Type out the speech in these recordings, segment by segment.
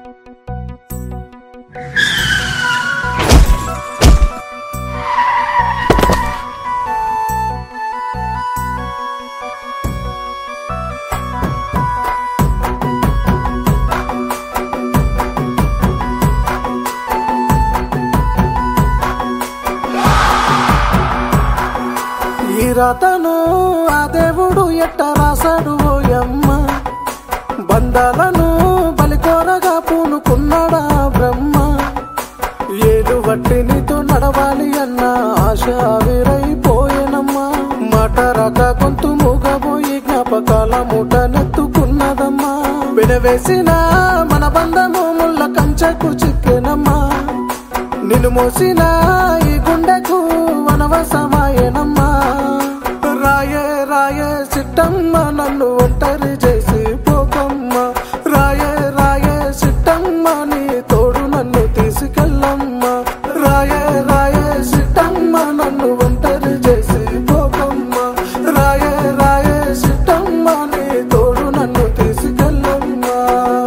ఈ రాతను ఆ దేవుడు ఎట్ట రాశాడు ఓయమ్మ బంధాలను బలికోరగా పూనుకున్నాడా బ్రహ్మ ఏడు వట్టి నీతో నడవాలి అన్న ఆశ ఆవిరైపోయేనమ్మా మాట రాక గొంతు మూగబోయి జ్ఞాపకాల మూట నెత్తుకున్నదమ్మా వినవేసిన మన బంధము ముళ్ళ కంచెకు చిక్కెనమ్మా నిన్ను మోసిన ఈ గుండెకు వనవసమాయనమ్మా రాయే రాయే సిట్టమ్మ నన్ను ఒంటరి చేసి పోకమ్మ రాయే రాయే సిట్టమ్మ నీ తోడు నన్ను తీసుకెళ్ళమ్మ రాయే రాయే సిట్టమ్మ నన్ను ఒంటరి చేసి పోకమ్మ రాయే రాయే సిట్టమ్మ నీ తోడు నన్ను తీసుకెళ్ళమ్మా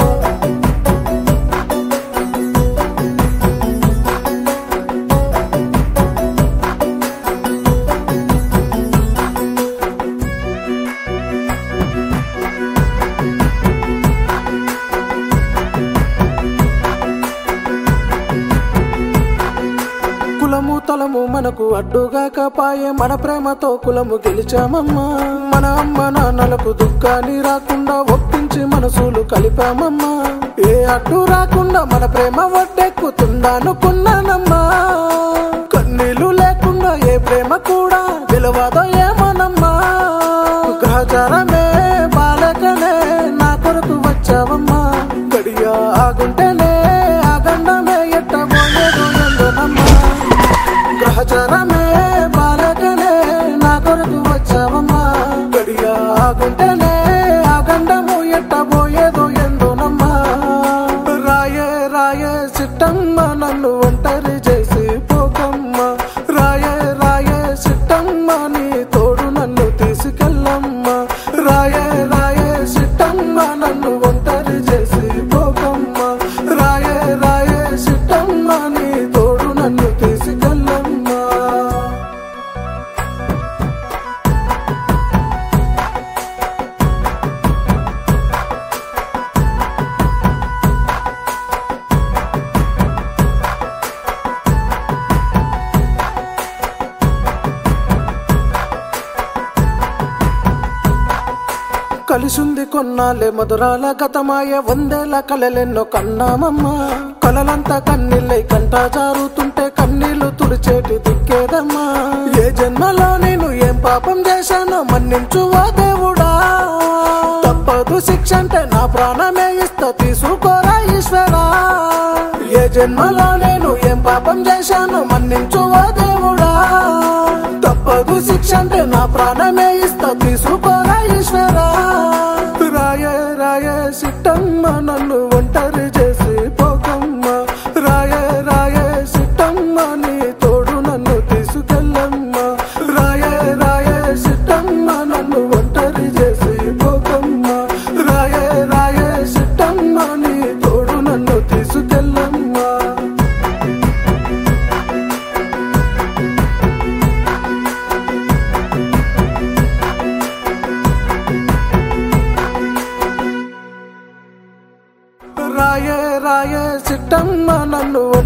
కులము తలము మనకు అడ్డుగా కాపాయే మన ప్రేమతో కులము గెలిచామమ్మా మన అమ్మ నాన్నలకు దుఃఖాన్ని రాకుండా ఒప్పించి మనసులు కలిపామమ్మా ఏ అడ్డు రాకుండా మన ప్రేమ ఒడ్డెక్కుతుందనుకున్నానమ్మా కన్నీళ్లు లేకుండా ఏ ప్రేమ కూడా గెలవదో ఏమోనమ్మా గ్రహచారమే బాలకనే నా కొరకు వచ్చావమ్మా గడియా ఆగుంటేనే ఆ గండమే ఎట్టబోయేదో ఎందోనమ్మా గ్రహచారమే బాలకనే నా కొరకు వచ్చావమ్మా గడియా ఆగుంటేనే ఆ గండము ఎట్టబోయేదో ఎందోనమ్మా రాయే రాయే సిట్టమ్మ నన్ను ఒంటరి చేసి పోకమ్మ రాయే రాయే సిట్టమ్మ నీ తోడు నన్ను తీసుకెళ్ళమ్మ రాయే రాయే సిట్టమ్మ నన్ను ఒంటరి చేసి పోకమ్మ రాయే రాయే సిట్టమ్మ నీ తోడు నన్ను తీసుకెళ్ళమ్మా కలిసుంది కొన్నాళ్ళే మధురాల గతమాయ వందేల కలలెన్నో కన్నామమ్మా కలలంతా కన్నీళ్ళై కంట జారుతుంటే కన్నీళ్లు తుడిచేటి దిక్కేదమ్మా ఏ జన్మలో నేను ఏం పాపం చేశానో మన్నించు ఓ దేవుడా తప్పదు శిక్ష అంటే నా ప్రాణమే ఇస్తా తీసుకోరా ఈశ్వరా ఏ జన్మలో నేను ఏం పాపం చేశానో మన్నించు ఓ దేవుడా తప్పదు శిక్ష అంటే నా ప్రాణమే ఇస్తా తీసుకోరా ఈశ్వరా రాయే రాయే సిట్టమ్మ నన్ను ఒంటరి చేసి పోకమ్మ రాయే రాయే సిట్టమ్మ నీ తోడు నన్ను తీసుకెళ్ళమ్మ రాయే రాయే సిట్టమ్మ నన్ను ఒంటరి చేసి పోకమ్మ రాయే రాయే సిట్టమ్మ నీ తోడు నన్ను తీసుకెళ్ళమ్మా రాయే రాయే సిట్టమ్మ నన్ను